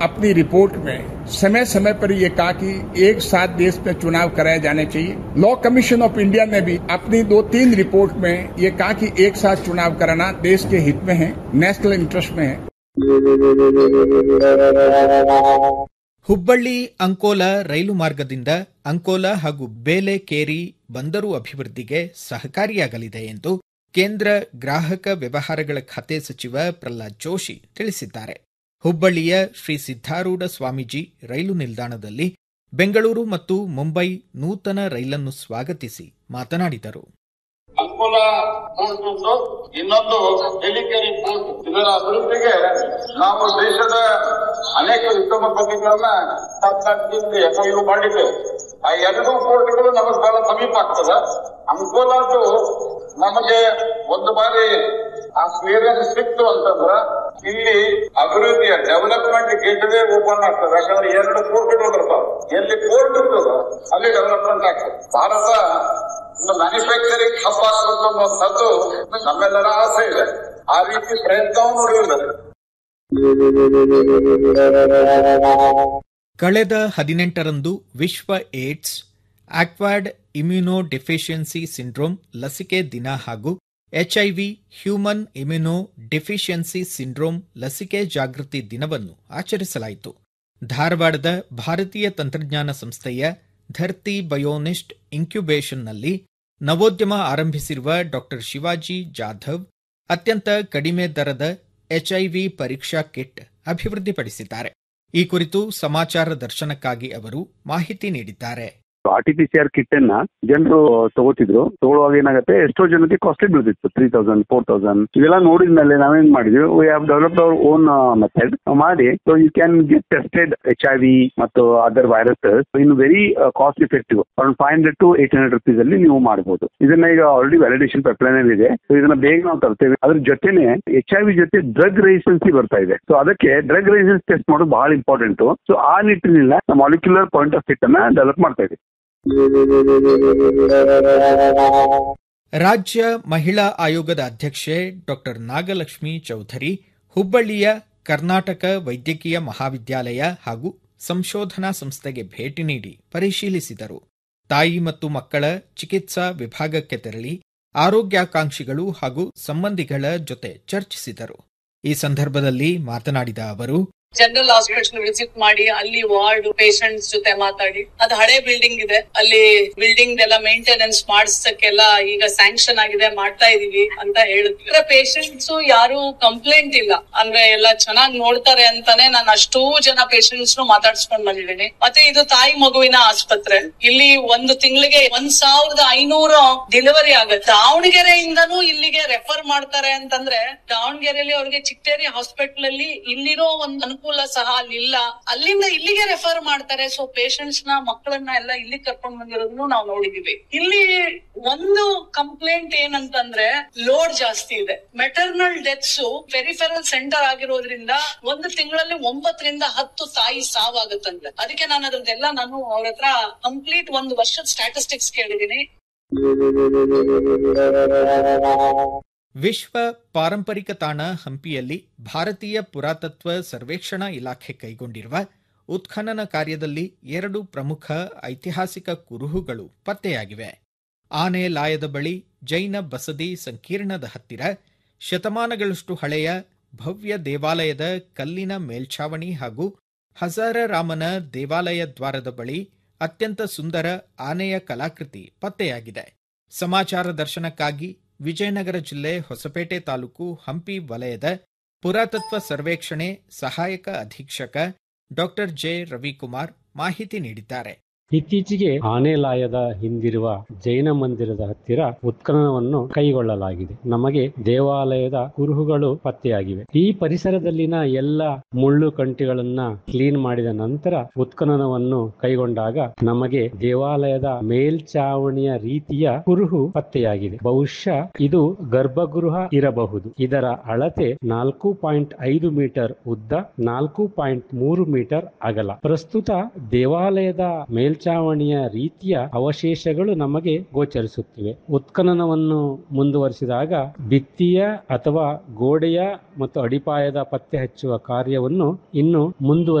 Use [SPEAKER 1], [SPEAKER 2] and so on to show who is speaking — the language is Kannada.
[SPEAKER 1] अपनी रिपोर्ट में समय समय पर ये कहा कि एक साथ देश में चुनाव कराए जाने चाहिए लॉ कमीशन ऑफ इंडिया ने भी अपनी दो तीन रिपोर्ट में ये कहा कि एक साथ चुनाव कराना देश के हित में है नेशनल इंटरेस्ट में है
[SPEAKER 2] ಹುಬ್ಬಳ್ಳಿ ಅಂಕೋಲ ರೈಲು ಮಾರ್ಗದಿಂದ ಅಂಕೋಲ ಹಾಗೂ ಬೇಲೆಕೇರಿ ಬಂದರು ಅಭಿವೃದ್ಧಿಗೆ ಸಹಕಾರಿಯಾಗಲಿದೆ ಎಂದು ಕೇಂದ್ರ ಗ್ರಾಹಕ ವ್ಯವಹಾರಗಳ ಖಾತೆ ಸಚಿವ ಪ್ರಹ್ಲಾದ್ ಜೋಶಿ ತಿಳಿಸಿದ್ದಾರೆ ಹುಬ್ಬಳ್ಳಿಯ ಶ್ರೀ ಸಿದ್ದಾರೂಢ ಸ್ವಾಮೀಜಿ ರೈಲು ನಿಲ್ದಾಣದಲ್ಲಿ ಬೆಂಗಳೂರು ಮತ್ತು ಮುಂಬೈ ನೂತನ ರೈಲನ್ನು ಸ್ವಾಗತಿಸಿ ಮಾತನಾಡಿದರು
[SPEAKER 3] ಅಂಕೋಲ ಪೋರ್ಟ್ ಒಂದು ಇನ್ನೊಂದು ಹೆಲಿಕೇರಿ ಪೋರ್ಟ್ ಇದರ ಅಭಿವೃದ್ಧಿಗೆ ನಾವು ದೇಶದ ಅನೇಕ ಉದ್ಯಮಪತಿಗಳನ್ನ ಎಫ್ಐಯು ಮಾಡಿದ್ದೇವೆ ಆ ಎರಡೂ ಪೋರ್ಟ್ಗಳು ನಮಗೆ ಬಹಳ ಸಮೀಪ ಆಗ್ತದ ಅಂಕೋಲಾದು ನಮಗೆ ಒಂದು ಬಾರಿ ಆ ಕ್ಲಿಯರೆನ್ಸ್ ಸಿಕ್ತು ಅಂತಂದ್ರ ಇಲ್ಲಿ ಅಭಿವೃದ್ಧಿಯ ಡೆವಲಪ್ಮೆಂಟ್ ಗೇಟ್ ವೇ ಓಪನ್ ಆಗ್ತದೆ ಯಾಕಂದ್ರೆ ಎರಡು ಪೋರ್ಟ್ಗಳು ಬರ್ತಾವ ಎಲ್ಲಿ ಪೋರ್ಟ್ ಇರ್ತದ ಅಲ್ಲಿ ಡೆವಲಪ್ಮೆಂಟ್ ಆಗ್ತದೆ ಭಾರತ ಒಂದು ಮ್ಯಾನುಫ್ಯಾಕ್ಚರಿಂಗ್ ಹಬ್ ಆಗಬೇಕು ಅನ್ನುವಂಥದ್ದು ನಮ್ಮೆಲ್ಲರ ಆಸೆ ಇದೆ ಆ ರೀತಿ ಪ್ರಯತ್ನವೂ ನಡೆಯುತ್ತದೆ
[SPEAKER 2] ಕಳೆದ ಹದಿನೆಂಟರಂದು ವಿಶ್ವ AIDS acquired immunodeficiency syndrome ಲಸಿಕೆ ದಿನ ಹಾಗೂ HIV human immunodeficiency syndrome ಲಸಿಕೆ ಜಾಗೃತಿ ದಿನವನ್ನು ಆಚರಿಸಲಾಯಿತು ಧಾರವಾಡದ ಭಾರತೀಯ ತಂತ್ರಜ್ಞಾನ ಸಂಸ್ಥೆಯ ಧರ್ತಿ ಬಯೋನಿಸ್ಟ್ ಇನ್ಕ್ಯುಬೇಷನ್ನಲ್ಲಿ ನವೋದ್ಯಮ ಆರಂಭಿಸಿರುವ ಡಾ ಶಿವಾಜಿ ಜಾಧವ್ ಅತ್ಯಂತ ಕಡಿಮೆ ದರದ ಎಚ್ಐವಿ ಪರೀಕ್ಷಾ ಕಿಟ್ ಅಭಿವೃದ್ಧಿಪಡಿಸಿದ್ದಾರೆ ಈ ಕುರಿತು ಸಮಾಚಾರ ದರ್ಶನಕ್ಕಾಗಿ ಅವರು ಮಾಹಿತಿ ನೀಡಿದ್ದಾರೆ
[SPEAKER 4] R T P C R kit ಅನ್ನ ಜನರು ತಗೋತಿದ್ರು ತಗೊಳ್ಳುವಾಗ ಏನಾಗುತ್ತೆ ಎಷ್ಟೋ ಜನಕ್ಕೆ ಕಾಸ್ಟ್ಲಿ ಬೀಳ್ತಿತ್ತು ತ್ರೀ ತೌಸಂಡ್ ಫೋರ್ ತೌಸಂಡ್ ಇವೆಲ್ಲ ನೋಡಿದ್ಮೇಲೆ ನಾವೇನ್ ಮಾಡಿದ್ವಿ we have developed our own method ಮಾಡಿ so you can get tested H I V ಮತ್ತು other viruses in very cost effective around five hundred to eight hundred rupees ಅಲ್ಲಿ ನೀವು ಮಾಡಬಹುದು ಇದನ್ನ ಈಗ ಆಲ್ರೆಡಿ ವ್ಯಾಲಿಡೇಷನ್ ಪೈಪ್ಲೈನ್ ಇದೆ ಸೊ ಇದನ್ನ ಬೇಗ ನಾವು ತರ್ತೇವೆ ಅದ್ರ ಜೊತೆನೆ ಎಚ್ ಐ ವಿ ಜೊತೆ ಡ್ರಗ್ ರೆಸಿಸ್ಟೆನ್ಸಿ ಬರ್ತಾ ಇದೆ ಸೊ ಅದಕ್ಕೆ ಡ್ರಗ್ ರೆಸಿಸ್ಟೆನ್ಸ್ ಟೆಸ್ಟ್ ಮಾಡೋದು ಬಹಳ ಇಂಪಾರ್ಟೆಂಟ್ ಸೊ ಆ ನಿಟ್ಟಿನಿಂದ ಮಾಲಿಕ್ಯುಲರ್ ಪಾಯಿಂಟ್ ಆಫ್ ಕಿಟ್ ಅನ್ನ ಡೆವಲಪ್ ಮಾಡ್ತಾ ಇದ್ದೀವಿ
[SPEAKER 2] ರಾಜ್ಯ ಮಹಿಳಾ ಆಯೋಗದ ಅಧ್ಯಕ್ಷೆ ಡಾ ನಾಗಲಕ್ಷ್ಮಿ ಚೌಧರಿ ಹುಬ್ಬಳ್ಳಿಯ ಕರ್ನಾಟಕ ವೈದ್ಯಕೀಯ ಮಹಾವಿದ್ಯಾಲಯ ಹಾಗೂ ಸಂಶೋಧನಾ ಸಂಸ್ಥೆಗೆ ಭೇಟಿ ನೀಡಿ ಪರಿಶೀಲಿಸಿದರು ತಾಯಿ ಮತ್ತು ಮಕ್ಕಳ ಚಿಕಿತ್ಸಾ ವಿಭಾಗಕ್ಕೆ ತೆರಳಿ ಆರೋಗ್ಯಾಕಾಂಕ್ಷಿಗಳು ಹಾಗೂ ಸಂಬಂಧಿಗಳ ಜೊತೆ ಚರ್ಚಿಸಿದರು ಈ ಸಂದರ್ಭದಲ್ಲಿ ಮಾತನಾಡಿದ ಅವರು
[SPEAKER 5] ಜನರಲ್ ಹಾಸ್ಪಿಟಲ್ ವಿಸಿಟ್ ಮಾಡಿ ಅಲ್ಲಿ ವಾರ್ಡ್ ಪೇಷಂಟ್ಸ್ ಜೊತೆ ಮಾತಾಡಿ ಅದು ಹಳೆ ಬಿಲ್ಡಿಂಗ್ ಇದೆ ಅಲ್ಲಿ ಬಿಲ್ಡಿಂಗ್ ಎಲ್ಲ ಮೇಂಟೆನೆನ್ಸ್ ಮಾಡಿಸಕ್ಕೆಲ್ಲ ಈಗ ಸ್ಯಾಂಕ್ಷನ್ ಆಗಿದೆ ಮಾಡ್ತಾ ಇದೀವಿ ಅಂತ ಹೇಳಿದ್ರೆ ಪೇಷಂಟ್ಸ್ ಯಾರು ಕಂಪ್ಲೇಂಟ್ ಇಲ್ಲ ಅಂದ್ರೆ ಎಲ್ಲ ಚೆನ್ನಾಗಿ ನೋಡ್ತಾರೆ ಅಂತಾನೆ ನಾನು ಅಷ್ಟೂ ಜನ ಪೇಷಂಟ್ಸ್ ಮಾತಾಡ್ಸ್ಕೊಂಡ್ ಬಂದಿದ್ದೀನಿ ಮತ್ತೆ ಇದು ತಾಯಿ ಮಗುವಿನ ಆಸ್ಪತ್ರೆ ಇಲ್ಲಿ ಒಂದು ತಿಂಗಳಿಗೆ ಒಂದ್ ಸಾವಿರದ ಐನೂರು ಡೆಲಿವರಿ ಆಗುತ್ತೆ ದಾವಣಗೆರೆಯಿಂದನೂ ಇಲ್ಲಿಗೆ ರೆಫರ್ ಮಾಡ್ತಾರೆ ಅಂತಂದ್ರೆ ದಾವಣಗೆರೆಯಲ್ಲಿ ಅವ್ರಿಗೆ ಚಿಕ್ಕೇರಿ ಹಾಸ್ಪಿಟಲ್ ಅಲ್ಲಿ ಇಲ್ಲಿರೋ ಒಂದು ಅನುಕೂಲ ಸಹ ಅಲ್ಲಿಲ್ಲ ಅಲ್ಲಿಂದ ಇಲ್ಲಿಗೆ ರೆಫರ್ ಮಾಡ್ತಾರೆ ಸೊ ಪೇಷಂಟ್ಸ್ ನ ಮಕ್ಕಳನ್ನ ಎಲ್ಲ ಇಲ್ಲಿ ಕರ್ಕೊಂಡ್ ಬಂದಿರೋದನ್ನು ನಾವು ನೋಡಿದೀವಿ ಇಲ್ಲಿ ಒಂದು ಕಂಪ್ಲೇಂಟ್ ಏನಂತಂದ್ರೆ ಲೋಡ್ ಜಾಸ್ತಿ ಇದೆ ಮೆಟರ್ನಲ್ ಡೆತ್ಸ್ ಪೆರಿಫೆರಲ್ ಸೆಂಟರ್ ಆಗಿರೋದ್ರಿಂದ ಒಂದು ತಿಂಗಳಲ್ಲಿ ಒಂಬತ್ತರಿಂದ ಹತ್ತು ತಾಯಿ ಸಾವಾಗುತ್ತಂತೆ ಅದಕ್ಕೆ ನಾನು ಅದ್ರದ್ದೆಲ್ಲ ನಾನು ಅವ್ರ ಹತ್ರ ಕಂಪ್ಲೀಟ್ ಒಂದು ವರ್ಷದ ಸ್ಟ್ಯಾಟಿಸ್ಟಿಕ್ಸ್ ಕೇಳಿದೀನಿ
[SPEAKER 2] ವಿಶ್ವ ಪಾರಂಪರಿಕ ತಾಣ ಹಂಪಿಯಲ್ಲಿ ಭಾರತೀಯ ಪುರಾತತ್ವ ಸರ್ವೇಕ್ಷಣಾ ಇಲಾಖೆ ಕೈಗೊಂಡಿರುವ ಉತ್ಖನನ ಕಾರ್ಯದಲ್ಲಿ ಎರಡು ಪ್ರಮುಖ ಐತಿಹಾಸಿಕ ಕುರುಹುಗಳು ಪತ್ತೆಯಾಗಿವೆ ಆನೆ ಲಾಯದ ಬಳಿ ಜೈನ ಬಸದಿ ಸಂಕೀರ್ಣದ ಹತ್ತಿರ ಶತಮಾನಗಳಷ್ಟು ಹಳೆಯ ಭವ್ಯ ದೇವಾಲಯದ ಕಲ್ಲಿನ ಮೇಲ್ಛಾವಣಿ ಹಾಗೂ ಹಜಾರರಾಮನ ದೇವಾಲಯ ದ್ವಾರದ ಬಳಿ ಅತ್ಯಂತ ಸುಂದರ ಆನೆಯ ಕಲಾಕೃತಿ ಪತ್ತೆಯಾಗಿದೆ ಸಮಾಚಾರ ದರ್ಶನಕ್ಕಾಗಿ ವಿಜಯನಗರ ಜಿಲ್ಲೆ ಹೊಸಪೇಟೆ ತಾಲೂಕು ಹಂಪಿ ವಲಯದ ಪುರಾತತ್ವ ಸರ್ವೇಕ್ಷಣೆ ಸಹಾಯಕ ಅಧೀಕ್ಷಕ ಡಾಕ್ಟರ್ ಜೆ ರವಿಕುಮಾರ್ ಮಾಹಿತಿ ನೀಡಿದ್ದಾರೆ
[SPEAKER 6] ಇತ್ತೀಚೆಗೆ ಆನೆಲಾಯದ ಹಿಂದಿರುವ ಜೈನ ಮಂದಿರದ ಹತ್ತಿರ ಉತ್ಖನನವನ್ನು ಕೈಗೊಳ್ಳಲಾಗಿದೆ ನಮಗೆ ದೇವಾಲಯದ ಕುರುಹುಗಳು ಪತ್ತೆಯಾಗಿವೆ ಈ ಪರಿಸರದಲ್ಲಿನ ಎಲ್ಲ ಮುಳ್ಳು ಕಂಟಿಗಳನ್ನ ಕ್ಲೀನ್ ಮಾಡಿದ ನಂತರ ಉತ್ಖನನವನ್ನು ಕೈಗೊಂಡಾಗ ನಮಗೆ ದೇವಾಲಯದ ಮೇಲ್ಚಾವಣಿಯ ರೀತಿಯ ಕುರುಹು ಪತ್ತೆಯಾಗಿದೆ ಬಹುಶಃ ಇದು ಗರ್ಭಗೃಹ ಇರಬಹುದು ಇದರ ಅಳತೆ ನಾಲ್ಕು ಪಾಯಿಂಟ್ ಐದು ಮೀಟರ್ ಉದ್ದ ನಾಲ್ಕು ಪಾಯಿಂಟ್ ಮೂರು ಮೀಟರ್ ಅಗಲ ಪ್ರಸ್ತುತ ದೇವಾಲಯದ ಮೇಲ್ ಮೇಲ್ಚಾವಣಿಯ ರೀತಿಯ ಅವಶೇಷಗಳು ನಮಗೆ ಗೋಚರಿಸುತ್ತಿವೆ ಉತ್ಖನನವನ್ನು ಮುಂದುವರಿಸಿದಾಗ ಭಿತ್ತಿಯ ಅಥವಾ ಗೋಡೆಯ ಮತ್ತು ಅಡಿಪಾಯದ ಪತ್ತೆ ಹಚ್ಚುವ ಕಾರ್ಯವನ್ನು ಇನ್ನು ಮುಂದುವರಿ